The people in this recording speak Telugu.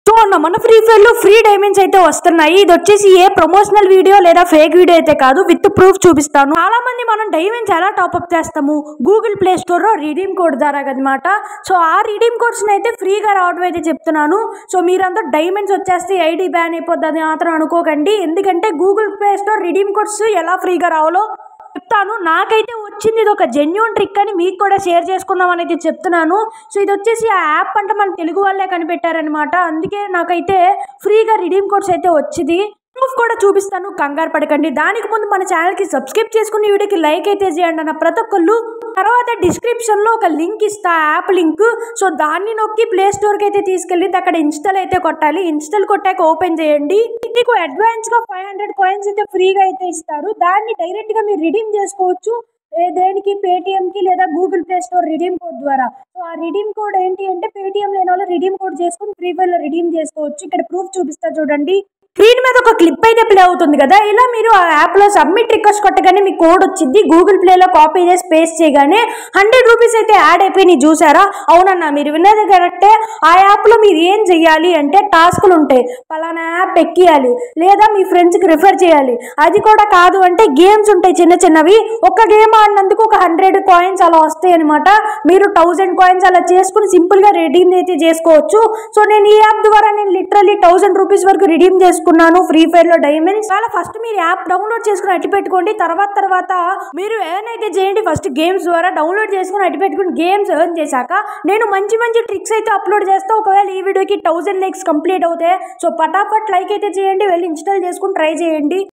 సో అన్న మన ఫ్రీ ఫైర్ లో ఫ్రీ డైమండ్స్ అయితే వస్తున్నాయి ఇది వచ్చేసి ఏ ప్రమోషనల్ వీడియో లేదా ఫేక్ వీడియో అయితే కాదు విత్ ప్రూఫ్ చూపిస్తాను చాలా మంది మనం డైమండ్స్ ఎలా టాప్అప్ చేస్తాము గూగుల్ ప్లే స్టోర్ లో రిడీమ్ కోడ్ ద్వారా అనమాట సో ఆ రిడీమ్ కోడ్స్ అయితే ఫ్రీగా రావడం అయితే చెప్తున్నాను సో మీరంతా డైమండ్స్ వచ్చేస్తే ఐడి బ్యాన్ అయిపోద్ది అని మాత్రం అనుకోకండి ఎందుకంటే Google Play Store redeem codes ఎలా ఫ్రీగా రావాలో చెప్తాను నాకైతే వచ్చింది ఇది ఒక జెన్యున్ ట్రిక్ అని మీకు కూడా షేర్ చేసుకుందాం అనేది చెప్తున్నాను సో ఇది వచ్చేసి ఆ యాప్ అంటే మన తెలుగు వాళ్ళే కనిపెట్టారనమాట అందుకే నాకైతే ఫ్రీగా రిడీమ్ కోడ్స్ అయితే వచ్చింది ప్రూఫ్ కూడా చూపిస్తాను కంగారు పడకండి దానికి ముందు మన ఛానల్కి సబ్స్క్రైబ్ చేసుకుని ఈ వీడియోకి లైక్ అయితే చేయండి అన్న ప్రతి ఒక్కళ్ళు తర్వాత డిస్క్రిప్షన్లో ఒక లింక్ ఇస్తా యాప్ లింక్ సో దాన్ని నొక్కి ప్లే స్టోర్కి అయితే తీసుకెళ్ళి అక్కడ ఇన్స్టాల్ అయితే కొట్టాలి ఇన్స్టాల్ కొట్టాక ఓపెన్ చేయండి మీకు అడ్వాన్స్గా ఫైవ్ హండ్రెడ్ కాయిన్స్ అయితే ఫ్రీగా అయితే ఇస్తారు దాన్ని డైరెక్ట్గా మీరు రిడీమ్ చేసుకోవచ్చు ఏ దేనికి పేటిఎంకి లేదా Google Play Store redeem code ద్వారా సో ఆ రిడీమ్ కోడ్ ఏంటి అంటే పేటిఎం లేని వాళ్ళు రిడీమ్ కోడ్ చేసుకుని ఫ్రీ ఫైర్లో రిడీమ్ చేసుకోవచ్చు ఇక్కడ ప్రూఫ్ చూపిస్తా చూడండి స్క్రీన్ మీద ఒక క్లిప్ అయితే ప్లే అవుతుంది కదా ఇలా మీరు ఆ యాప్లో సబ్మిట్ రిక్వెస్ట్ కొట్టగానే మీ కోడ్ వచ్చింది గూగుల్ ప్లేలో కాపీ చేసి పేస్ట్ చేయగానే హండ్రెడ్ రూపీస్ అయితే యాడ్ అయిపోయి చూసారా అవునన్నా మీరు విన్నది కరెక్టే ఆ యాప్లో మీరు ఏం చెయ్యాలి అంటే టాస్కులు ఉంటాయి పలానా యాప్ ఎక్కియాలి లేదా మీ ఫ్రెండ్స్కి రిఫర్ చేయాలి అది కూడా కాదు అంటే గేమ్స్ ఉంటాయి చిన్న చిన్నవి ఒక గేమ్ ఆడినందుకు ఒక హండ్రెడ్ కాయిన్స్ అలా వస్తాయి అనమాట మీరు థౌజండ్ కాయిన్స్ అలా చేసుకుని సింపుల్గా రెడీమ్ అయితే చేసుకోవచ్చు సో నేను ఈ యాప్ ద్వారా నేను లిటరల్లీ థౌసండ్ రూపీస్ వరకు రిడీమ్ చేసుకున్నాను ఫ్రీ ఫైర్ లో డైమండ్స్ చాలా ఫస్ట్ మీరు యాప్ డౌన్లోడ్ చేసుకుని అట్టి పెట్టుకోండి తర్వాత తర్వాత మీరు ఎర్న్ అయితే చేయండి ఫస్ట్ గేమ్స్ ద్వారా డౌన్లోడ్ చేసుకుని అట్టి పెట్టుకుని గేమ్స్ ఎర్న్ చేశాక నేను మంచి మంచి ట్రిక్స్ అయితే అప్లోడ్ చేస్తా ఒకవేళ ఈ వీడియోకి థౌసండ్ లైక్స్ కంప్లీట్ అవుతాయి సో పటాపట్ లైక్ అయితే చేయండి వెళ్ళి ఇన్స్టాల్ చేసుకుని ట్రై చేయండి